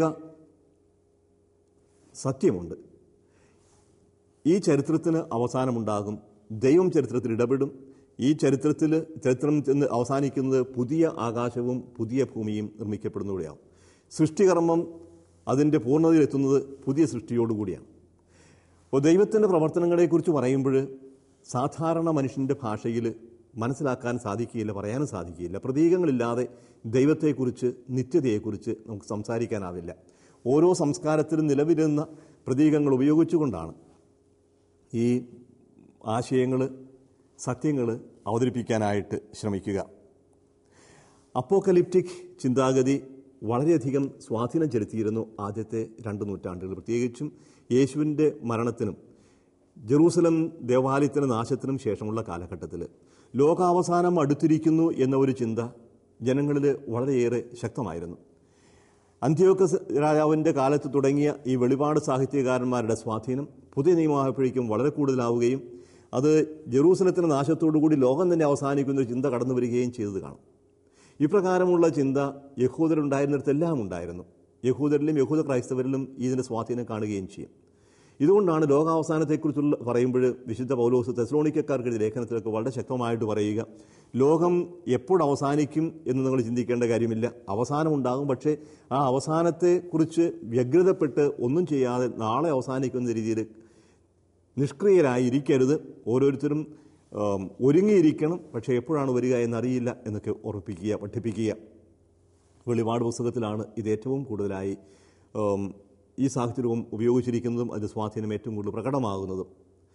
സത്യമുണ്ട് ഈ ചരിത്രത്തിന് അവസാനമുണ്ടാകും ദൈവം ചരിത്രത്തിൽ ഇടപെടും ഈ ചരിത്രത്തിൽ ചരിത്രം ചെന്ന് അവസാനിക്കുന്നത് പുതിയ ആകാശവും പുതിയ ഭൂമിയും നിർമ്മിക്കപ്പെടുന്നതോടെയാവും സൃഷ്ടികർമ്മം അതിൻ്റെ പൂർണ്ണതയിലെത്തുന്നത് പുതിയ സൃഷ്ടിയോടുകൂടിയാണ് അപ്പോൾ ദൈവത്തിൻ്റെ പ്രവർത്തനങ്ങളെക്കുറിച്ച് പറയുമ്പോൾ സാധാരണ മനുഷ്യൻ്റെ ഭാഷയിൽ മനസ്സിലാക്കാൻ സാധിക്കുകയില്ല പറയാനും സാധിക്കുകയില്ല പ്രതീകങ്ങളില്ലാതെ ദൈവത്തെക്കുറിച്ച് നിത്യതയെക്കുറിച്ച് നമുക്ക് സംസാരിക്കാനാവില്ല ഓരോ സംസ്കാരത്തിലും നിലവിലുന്ന പ്രതീകങ്ങൾ ഉപയോഗിച്ചുകൊണ്ടാണ് ഈ ആശയങ്ങൾ സത്യങ്ങൾ അവതരിപ്പിക്കാനായിട്ട് ശ്രമിക്കുക അപ്പോക്കലിപ്റ്റിക് ചിന്താഗതി വളരെയധികം സ്വാധീനം ചെലുത്തിയിരുന്നു ആദ്യത്തെ രണ്ട് നൂറ്റാണ്ടുകൾ പ്രത്യേകിച്ചും യേശുവിൻ്റെ മരണത്തിനും ജെറൂസലം ദേവാലയത്തിൻ്റെ നാശത്തിനും ശേഷമുള്ള കാലഘട്ടത്തിൽ ലോകാവസാനം അടുത്തിരിക്കുന്നു എന്ന ഒരു ചിന്ത ജനങ്ങളിൽ വളരെയേറെ ശക്തമായിരുന്നു അന്ത്യോക്കസ് രാജാവിൻ്റെ കാലത്ത് തുടങ്ങിയ ഈ വെളിപാട് സാഹിത്യകാരന്മാരുടെ സ്വാധീനം പുതിയ നിയമമായപ്പോഴേക്കും വളരെ കൂടുതലാവുകയും അത് ജെറൂസലത്തിൻ്റെ നാശത്തോടുകൂടി ലോകം തന്നെ അവസാനിക്കുന്ന ഒരു ചിന്ത കടന്നു വരികയും ചെയ്തത് കാണും ഇപ്രകാരമുള്ള ചിന്ത യഹൂദരുണ്ടായിരുന്നിടത്തെല്ലാം ഉണ്ടായിരുന്നു യഹൂദരിലും യഹൂദ ക്രൈസ്തവരിലും ഇതിൻ്റെ സ്വാധീനം കാണുകയും ചെയ്യും ഇതുകൊണ്ടാണ് ലോകാവസാനത്തെക്കുറിച്ചുള്ള പറയുമ്പോൾ വിശുദ്ധ പൗലോസ് തെസ്ലോണിക്കക്കാർക്ക് എഴുതിയ ലേഖനത്തിലൊക്കെ വളരെ ശക്തമായിട്ട് പറയുക ലോകം എപ്പോൾ അവസാനിക്കും എന്ന് നിങ്ങൾ ചിന്തിക്കേണ്ട കാര്യമില്ല അവസാനമുണ്ടാകും പക്ഷേ ആ അവസാനത്തെക്കുറിച്ച് വ്യഗ്രതപ്പെട്ട് ഒന്നും ചെയ്യാതെ നാളെ അവസാനിക്കുന്ന രീതിയിൽ നിഷ്ക്രിയരായിരിക്കരുത് ഓരോരുത്തരും ആം, ഒരുങ്ങിയിരിക്കണം പക്ഷേ എപ്പോഴാണ് വരിക എന്നറിയില്ല എന്നൊക്കെ ഉറപ്പിക്കുക പഠിപ്പിക്കുക വെളിപാട് പുസ്തകത്തിലാണ് ഇത് ഏറ്റവും കൂടുതലായി ആം, ഈ സാഹിത്യരൂപം ഉപയോഗിച്ചിരിക്കുന്നതും അതിൻ്റെ സ്വാധീനം ഏറ്റവും കൂടുതൽ പ്രകടമാകുന്നതും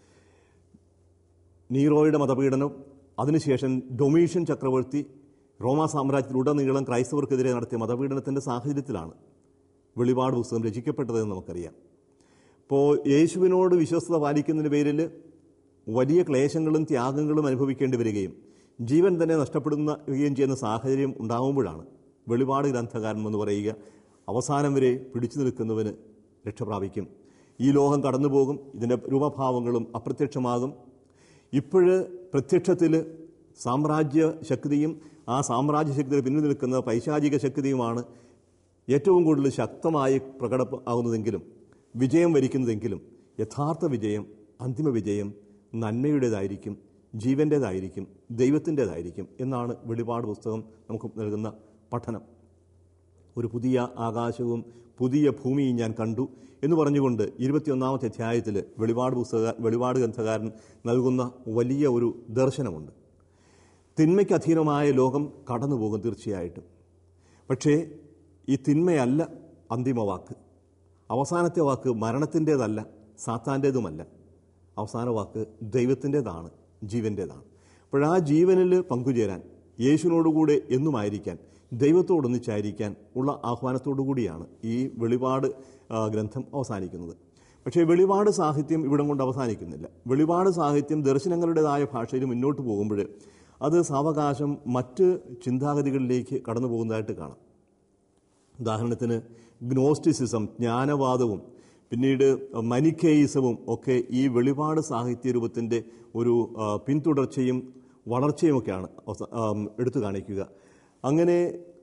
നീറോയുടെ മതപീഡനം അതിനുശേഷം ഡൊമീഷ്യൻ ചക്രവർത്തി റോമാ സാമ്രാജ്യത്തിലുടനീളം ക്രൈസ്തവർക്കെതിരെ നടത്തിയ മതപീഡനത്തിൻ്റെ സാഹചര്യത്തിലാണ് വെളിപാട് പുസ്തകം രചിക്കപ്പെട്ടതെന്ന് നമുക്കറിയാം ഇപ്പോൾ യേശുവിനോട് വിശ്വസ്തത പാലിക്കുന്നതിന് പേരിൽ വലിയ ക്ലേശങ്ങളും ത്യാഗങ്ങളും അനുഭവിക്കേണ്ടി വരികയും ജീവൻ തന്നെ നഷ്ടപ്പെടുകയും ചെയ്യുന്ന സാഹചര്യം ഉണ്ടാകുമ്പോഴാണ് വെളിപാട് ഗ്രന്ഥകാരൻ എന്ന് പറയുക അവസാനം വരെ പിടിച്ചു നിൽക്കുന്നവന് രക്ഷപ്രാപിക്കും ഈ ലോകം കടന്നു പോകും ഇതിൻ്റെ രൂപഭാവങ്ങളും അപ്രത്യക്ഷമാകും ഇപ്പോഴ് പ്രത്യക്ഷത്തിൽ സാമ്രാജ്യ ശക്തിയും ആ സാമ്രാജ്യ ശക്തിയിൽ പിന്നിൽ നിൽക്കുന്ന പൈശാചിക ശക്തിയുമാണ് ഏറ്റവും കൂടുതൽ ശക്തമായി പ്രകടമാകുന്നതെങ്കിലും വിജയം വരിക്കുന്നതെങ്കിലും യഥാർത്ഥ വിജയം അന്തിമ വിജയം നന്മയുടേതായിരിക്കും ജീവൻ്റേതായിരിക്കും ദൈവത്തിൻ്റേതായിരിക്കും എന്നാണ് വെളിപാട് പുസ്തകം നമുക്ക് നൽകുന്ന പഠനം ഒരു പുതിയ ആകാശവും പുതിയ ഭൂമിയും ഞാൻ കണ്ടു എന്ന് പറഞ്ഞുകൊണ്ട് ഇരുപത്തിയൊന്നാമത്തെ അധ്യായത്തിൽ വെളിപാട് പുസ്തക വെളിപാട് ഗ്രന്ഥകാരൻ നൽകുന്ന വലിയ ഒരു ദർശനമുണ്ട് തിന്മയ്ക്ക് അധീനമായ ലോകം കടന്നു പോകും തീർച്ചയായിട്ടും പക്ഷേ ഈ തിന്മയല്ല അന്തിമ വാക്ക് അവസാനത്തെ വാക്ക് മരണത്തിൻ്റേതല്ല സാത്താൻ്റേതുമല്ല അവസാന വാക്ക് ദൈവത്തിൻ്റേതാണ് ജീവൻ്റേതാണ് അപ്പോഴാ ജീവനിൽ പങ്കുചേരാൻ യേശുവിനോടുകൂടെ എന്നുമായിരിക്കാൻ ദൈവത്തോടൊന്നിച്ചായിരിക്കാൻ ഉള്ള ആഹ്വാനത്തോടു കൂടിയാണ് ഈ വെളിപാട് ആ, ഗ്രന്ഥം അവസാനിക്കുന്നത് പക്ഷേ വെളിപാട് സാഹിത്യം ഇവിടം കൊണ്ട് അവസാനിക്കുന്നില്ല വെളിപാട് സാഹിത്യം ദർശനങ്ങളുടേതായ ഭാഷയിൽ മുന്നോട്ട് പോകുമ്പോൾ അത് സാവകാശം മറ്റ് ചിന്താഗതികളിലേക്ക് കടന്നു പോകുന്നതായിട്ട് കാണാം ഉദാഹരണത്തിന് ഗ്നോസ്റ്റിസിസം ജ്ഞാനവാദവും പിന്നീട് മനിക്കേയിസവും ഒക്കെ ഈ വെളിപാട് സാഹിത്യ രൂപത്തിൻ്റെ ഒരു ആ, പിന്തുടർച്ചയും വളർച്ചയുമൊക്കെയാണ് അവസ- ആം, എടുത്തു കാണിക്കുക അങ്ങനെ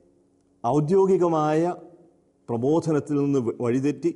ഔദ്യോഗികമായ പ്രബോധനത്തിൽ നിന്ന് വ- വഴിതെറ്റി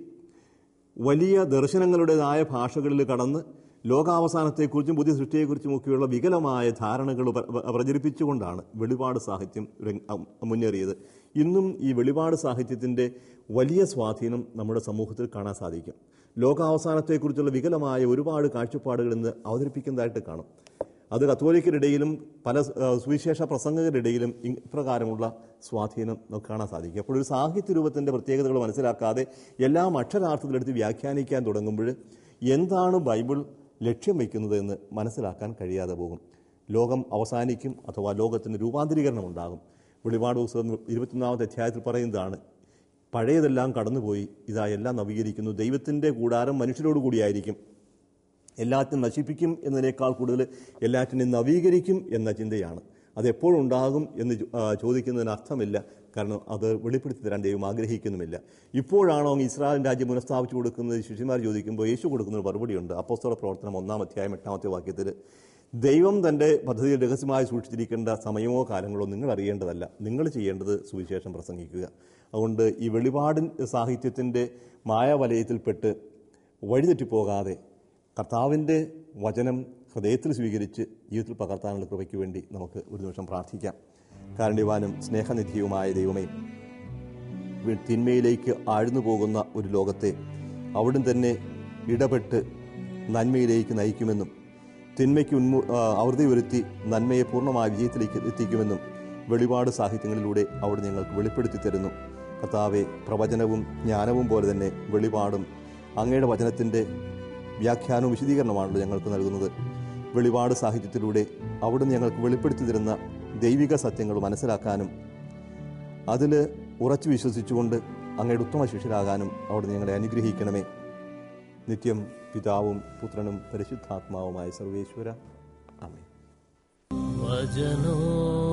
വലിയ ദർശനങ്ങളുടേതായ ഭാഷകളിൽ കടന്ന് ലോകാവസാനത്തെക്കുറിച്ചും പുതിയ സൃഷ്ടിയെക്കുറിച്ചുമൊക്കെയുള്ള വികലമായ ധാരണകൾ പ്ര- പ്ര- പ്രചരിപ്പിച്ചുകൊണ്ടാണ് വെളിപാട് സാഹിത്യം രംഗ- അം- മുന്നേറിയത് ഇന്നും ഈ വെളിപാട് സാഹിത്യത്തിൻ്റെ വലിയ സ്വാധീനം നമ്മുടെ സമൂഹത്തിൽ കാണാൻ സാധിക്കും ലോകാവസാനത്തെക്കുറിച്ചുള്ള വികലമായ ഒരുപാട് കാഴ്ചപ്പാടുകൾ ഇന്ന് അവതരിപ്പിക്കുന്നതായിട്ട് കാണും അത് കത്തോലിക്കരുടെയിലും പല ആ, സുവിശേഷ പ്രസംഗകരുടെയിലും ഇപ്രകാരമുള്ള സ്വാധീനം നമുക്ക് കാണാൻ സാധിക്കും അപ്പോൾ ഒരു സാഹിത്യ രൂപത്തിൻ്റെ പ്രത്യേകതകൾ മനസ്സിലാക്കാതെ എല്ലാം അക്ഷരാർത്ഥത്തിലെടുത്ത് വ്യാഖ്യാനിക്കാൻ തുടങ്ങുമ്പോൾ എന്താണ് ബൈബിൾ ലക്ഷ്യം വയ്ക്കുന്നത് എന്ന് മനസ്സിലാക്കാൻ കഴിയാതെ പോകും ലോകം അവസാനിക്കും അഥവാ ലോകത്തിന് രൂപാന്തരീകരണം ഉണ്ടാകും വെളിപാട് പുസ്തകം ഇരുപത്തിയൊന്നാമത്തെ അധ്യായത്തിൽ പറയുന്നതാണ് പഴയതെല്ലാം കടന്നുപോയി ഇതാ എല്ലാം നവീകരിക്കുന്നു ദൈവത്തിൻ്റെ കൂടാരം മനുഷ്യരോട് കൂടിയായിരിക്കും എല്ലാത്തിനും നശിപ്പിക്കും എന്നതിനേക്കാൾ കൂടുതൽ എല്ലാറ്റിനെയും നവീകരിക്കും എന്ന ചിന്തയാണ് അത് എപ്പോഴുണ്ടാകും എന്ന് ചോ- ആ, ചോദിക്കുന്നതിന് അർത്ഥമില്ല കാരണം അത് വെളിപ്പെടുത്തി തരാൻ ദൈവം ആഗ്രഹിക്കുന്നുമില്ല ഇപ്പോഴാണോ അങ്ങ് ഇസ്രായേൽ രാജ്യം പുനഃസ്ഥാപിച്ചു കൊടുക്കുന്നത് ശിഷ്യന്മാർ ചോദിക്കുമ്പോൾ യേശു കൊടുക്കുന്ന ഒരു മറുപടിയുണ്ട് അപ്പോസ്തല പ്രവർത്തനം ഒന്നാം അധ്യായം എട്ടാമത്തെ വാക്യത്തിൽ ദൈവം തൻ്റെ പദ്ധതിയിൽ രഹസ്യമായി സൂക്ഷിച്ചിരിക്കേണ്ട സമയമോ കാലങ്ങളോ നിങ്ങൾ അറിയേണ്ടതല്ല നിങ്ങൾ ചെയ്യേണ്ടത് സുവിശേഷം പ്രസംഗിക്കുക അതുകൊണ്ട് ഈ വെളിപാടിൻ സാഹിത്യത്തിൻ്റെ മായാവലയത്തിൽപ്പെട്ട് വഴിതെറ്റിപ്പോകാതെ കർത്താവിൻ്റെ വചനം ഹൃദയത്തിൽ സ്വീകരിച്ച് ജീവിതത്തിൽ പകർത്താനുള്ള കൃപയ്ക്ക് വേണ്ടി നമുക്ക് ഒരു നിമിഷം പ്രാർത്ഥിക്കാം കാരണ്യവാനും സ്നേഹനിധിയുമായ ദൈവമേ വി- തിന്മയിലേക്ക് ആഴ്ന്നു പോകുന്ന ഒരു ലോകത്തെ അവിടുന്ന് തന്നെ ഇടപെട്ട് നന്മയിലേക്ക് നയിക്കുമെന്നും തിന്മയ്ക്ക് ഉന്മു ആ, ആവൃത്തി വരുത്തി നന്മയെ പൂർണ്ണമായ വിജയത്തിലേക്ക് എത്തിക്കുമെന്നും വെളിപാട് സാഹിത്യങ്ങളിലൂടെ അവിടെ ഞങ്ങൾക്ക് വെളിപ്പെടുത്തി തരുന്നു കർത്താവെ പ്രവചനവും ജ്ഞാനവും പോലെ തന്നെ വെളിപാടും അങ്ങയുടെ വചനത്തിൻ്റെ വ്യാഖ്യാനവും വിശദീകരണമാണല്ലോ ഞങ്ങൾക്ക് നൽകുന്നത് വെളിപാട് സാഹിത്യത്തിലൂടെ അവിടുന്ന് ഞങ്ങൾക്ക് വെളിപ്പെടുത്തി തരുന്ന ദൈവിക സത്യങ്ങൾ മനസ്സിലാക്കാനും അതിൽ ഉറച്ചു വിശ്വസിച്ചുകൊണ്ട് അങ്ങയുടെ ഉത്തമ ശിഷ്യരാകാനും അവിടെ ഞങ്ങളെ അനുഗ്രഹിക്കണമേ നിത്യം പിതാവും പുത്രനും പരിശുദ്ധാത്മാവുമായ സർവേശ്വര ആമേ वजनो